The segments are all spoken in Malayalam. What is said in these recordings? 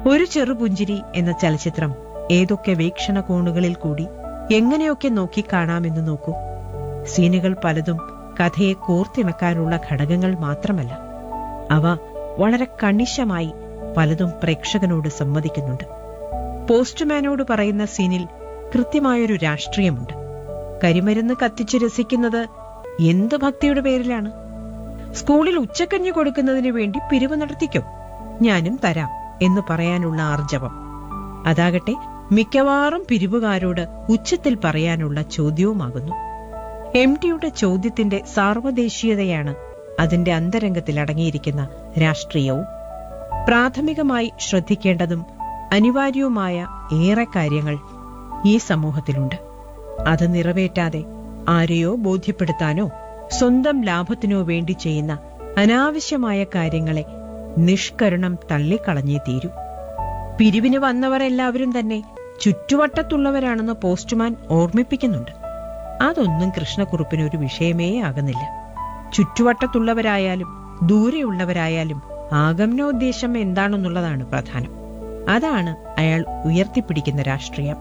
ഒരു ചെറുപുഞ്ചിരി എന്ന ചലച്ചിത്രം ഏതൊക്കെ വീക്ഷണകോണുകളിൽ കൂടി എങ്ങനെയൊക്കെ നോക്കിക്കാണാമെന്ന് നോക്കൂ സീനുകൾ പലതും കഥയെ കോർത്തിണക്കാനുള്ള ഘടകങ്ങൾ മാത്രമല്ല അവ വളരെ കണിശമായി പലതും പ്രേക്ഷകനോട് സമ്മതിക്കുന്നുണ്ട് പോസ്റ്റ്മാനോട് പറയുന്ന സീനിൽ കൃത്യമായൊരു രാഷ്ട്രീയമുണ്ട് കരിമരുന്ന് കത്തിച്ച് രസിക്കുന്നത് എന്ത് ഭക്തിയുടെ പേരിലാണ് സ്കൂളിൽ ഉച്ചക്കഞ്ഞി കൊടുക്കുന്നതിന് വേണ്ടി പിരിവ് നടത്തിക്കും ഞാനും തരാം എന്ന് പറയാനുള്ള ആർജവം അതാകട്ടെ മിക്കവാറും പിരിവുകാരോട് ഉച്ചത്തിൽ പറയാനുള്ള ചോദ്യവുമാകുന്നു എം ടിയുടെ ചോദ്യത്തിന്റെ സാർവദേശീയതയാണ് അതിന്റെ അന്തരംഗത്തിൽ അടങ്ങിയിരിക്കുന്ന രാഷ്ട്രീയവും പ്രാഥമികമായി ശ്രദ്ധിക്കേണ്ടതും അനിവാര്യവുമായ ഏറെ കാര്യങ്ങൾ ഈ സമൂഹത്തിലുണ്ട് അത് നിറവേറ്റാതെ ആരെയോ ബോധ്യപ്പെടുത്താനോ സ്വന്തം ലാഭത്തിനോ വേണ്ടി ചെയ്യുന്ന അനാവശ്യമായ കാര്യങ്ങളെ നിഷ്കരുണം തള്ളിക്കളഞ്ഞേ തീരൂ പിരിവിന് വന്നവർ എല്ലാവരും തന്നെ ചുറ്റുവട്ടത്തുള്ളവരാണെന്ന് പോസ്റ്റ്മാൻ ഓർമ്മിപ്പിക്കുന്നുണ്ട് അതൊന്നും കൃഷ്ണക്കുറുപ്പിന് ഒരു വിഷയമേ ആകുന്നില്ല ചുറ്റുവട്ടത്തുള്ളവരായാലും ദൂരെയുള്ളവരായാലും ആഗമനോദ്ദേശം എന്താണെന്നുള്ളതാണ് പ്രധാനം അതാണ് അയാൾ ഉയർത്തിപ്പിടിക്കുന്ന രാഷ്ട്രീയം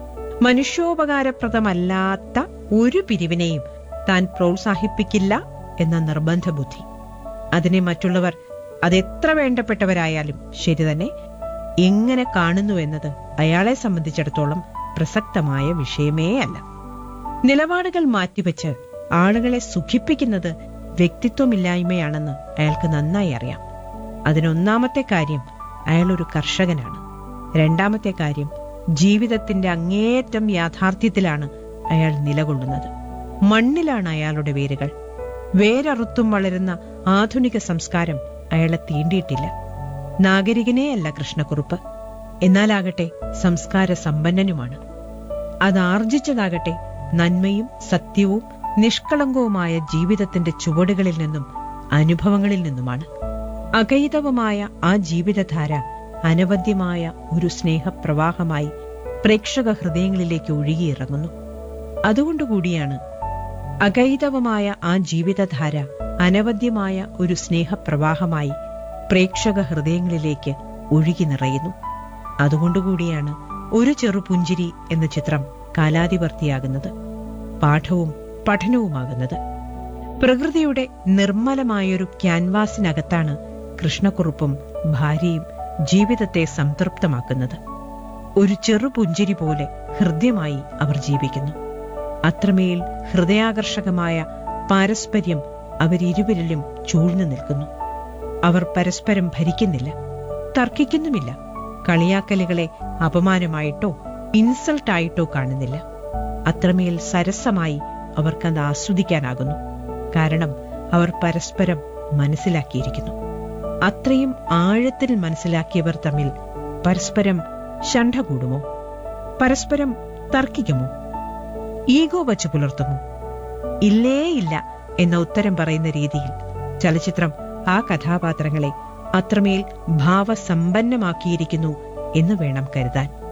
മനുഷ്യോപകാരപ്രദമല്ലാത്ത ഒരു പിരിവിനെയും താൻ പ്രോത്സാഹിപ്പിക്കില്ല എന്ന നിർബന്ധ ബുദ്ധി അതിനെ മറ്റുള്ളവർ അതെത്ര വേണ്ടപ്പെട്ടവരായാലും ശരി തന്നെ എങ്ങനെ കാണുന്നു എന്നത് അയാളെ സംബന്ധിച്ചിടത്തോളം പ്രസക്തമായ വിഷയമേ അല്ല നിലപാടുകൾ മാറ്റിവെച്ച് ആളുകളെ സുഖിപ്പിക്കുന്നത് വ്യക്തിത്വമില്ലായ്മയാണെന്ന് അയാൾക്ക് നന്നായി അറിയാം അതിനൊന്നാമത്തെ കാര്യം അയാൾ ഒരു കർഷകനാണ് രണ്ടാമത്തെ കാര്യം ജീവിതത്തിന്റെ അങ്ങേയറ്റം യാഥാർത്ഥ്യത്തിലാണ് അയാൾ നിലകൊള്ളുന്നത് മണ്ണിലാണ് അയാളുടെ വേരുകൾ വേരറുത്തും വളരുന്ന ആധുനിക സംസ്കാരം അയാളെ തീണ്ടിയിട്ടില്ല നാഗരികനെയല്ല കൃഷ്ണക്കുറുപ്പ് എന്നാലാകട്ടെ സംസ്കാര സമ്പന്നനുമാണ് അതാർജിച്ചതാകട്ടെ നന്മയും സത്യവും നിഷ്കളങ്കവുമായ ജീവിതത്തിന്റെ ചുവടുകളിൽ നിന്നും അനുഭവങ്ങളിൽ നിന്നുമാണ് അകൈതവമായ ആ ജീവിതധാര അനവദ്യമായ ഒരു സ്നേഹപ്രവാഹമായി പ്രേക്ഷക ഹൃദയങ്ങളിലേക്ക് ഒഴുകിയിറങ്ങുന്നു അതുകൊണ്ടുകൂടിയാണ് അകൈതവമായ ആ ജീവിതധാര അനവദ്യമായ ഒരു സ്നേഹപ്രവാഹമായി പ്രേക്ഷക ഹൃദയങ്ങളിലേക്ക് ഒഴുകി നിറയുന്നു അതുകൊണ്ടുകൂടിയാണ് ഒരു ചെറുപുഞ്ചിരി എന്ന ചിത്രം കാലാതിവർത്തിയാകുന്നത് പാഠവും പഠനവുമാകുന്നത് പ്രകൃതിയുടെ നിർമ്മലമായൊരു ക്യാൻവാസിനകത്താണ് കൃഷ്ണക്കുറുപ്പും ഭാര്യയും ജീവിതത്തെ സംതൃപ്തമാക്കുന്നത് ഒരു ചെറുപുഞ്ചിരി പോലെ ഹൃദ്യമായി അവർ ജീവിക്കുന്നു അത്രമേൽ ഹൃദയാകർഷകമായ പാരസ്പര്യം അവരിരുവരിലും ചൂഴ്ന്നു നിൽക്കുന്നു അവർ പരസ്പരം ഭരിക്കുന്നില്ല തർക്കിക്കുന്നുമില്ല കളിയാക്കലുകളെ അപമാനമായിട്ടോ ഇൻസൾട്ടായിട്ടോ കാണുന്നില്ല അത്രമേൽ സരസമായി അവർക്കത് ആസ്വദിക്കാനാകുന്നു കാരണം അവർ പരസ്പരം മനസ്സിലാക്കിയിരിക്കുന്നു അത്രയും ആഴത്തിൽ മനസ്സിലാക്കിയവർ തമ്മിൽ പരസ്പരം ശണ്ഠ കൂടുമോ പരസ്പരം തർക്കിക്കുമോ ഈഗോ വച്ചു പുലർത്തുമോ ഇല്ലേ ഇല്ല എന്ന ഉത്തരം പറയുന്ന രീതിയിൽ ചലച്ചിത്രം ആ കഥാപാത്രങ്ങളെ അത്രമേൽ ഭാവസമ്പന്നമാക്കിയിരിക്കുന്നു എന്ന് വേണം കരുതാൻ